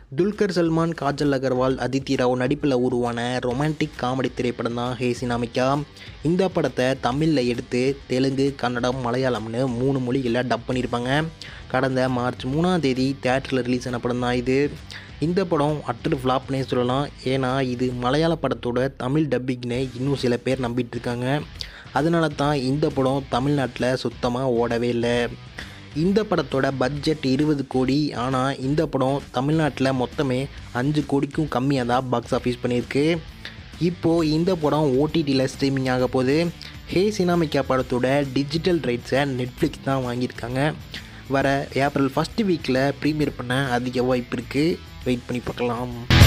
துல்கர் சல்மான் காஜல் அகர்வால் அதித்தி ராவ் நடிப்பில் உருவான romantic comedy திரைப்படம் தான் ஹே சினாமிக்கா இந்த படத்தை தமிழில் எடுத்து தெலுங்கு கன்னடம் மலையாளம்னு மூணு மொழிகளில் டப் பண்ணியிருப்பாங்க கடந்த மார்ச் மூணாம் தேதி தேட்டரில் ரிலீஸ் ஆன படம் தான் இது இந்த படம் அட்டர் ஃப்ளாப்னே சொல்லலாம் ஏன்னா இது மலையாள படத்தோட தமிழ் டப்பிங்னு இன்னும் சில பேர் நம்பிட்டு இருக்காங்க அதனால தான் இந்த படம் தமிழ்நாட்டில் சுத்தமாக ஓடவே இல்லை இந்த படத்தோட பட்ஜெட் இருபது கோடி ஆனால் இந்த படம் தமிழ்நாட்டில் மொத்தமே அஞ்சு கோடிக்கும் கம்மியாக தான் பாக்ஸ் ஆஃபீஸ் பண்ணியிருக்கு இப்போது இந்த படம் ஓடிடியில் ஸ்ட்ரீமிங் ஆக போகுது ஹே சினாமிக்கா படத்தோட டிஜிட்டல் ரைட்ஸை நெட்ஃப்ளிக்ஸ் தான் வாங்கியிருக்காங்க வர ஏப்ரல் ஃபஸ்ட் வீக்கில் ப்ரீமியர் பண்ண அதிக வாய்ப்பு இருக்குது வெயிட் பண்ணி பார்க்கலாம்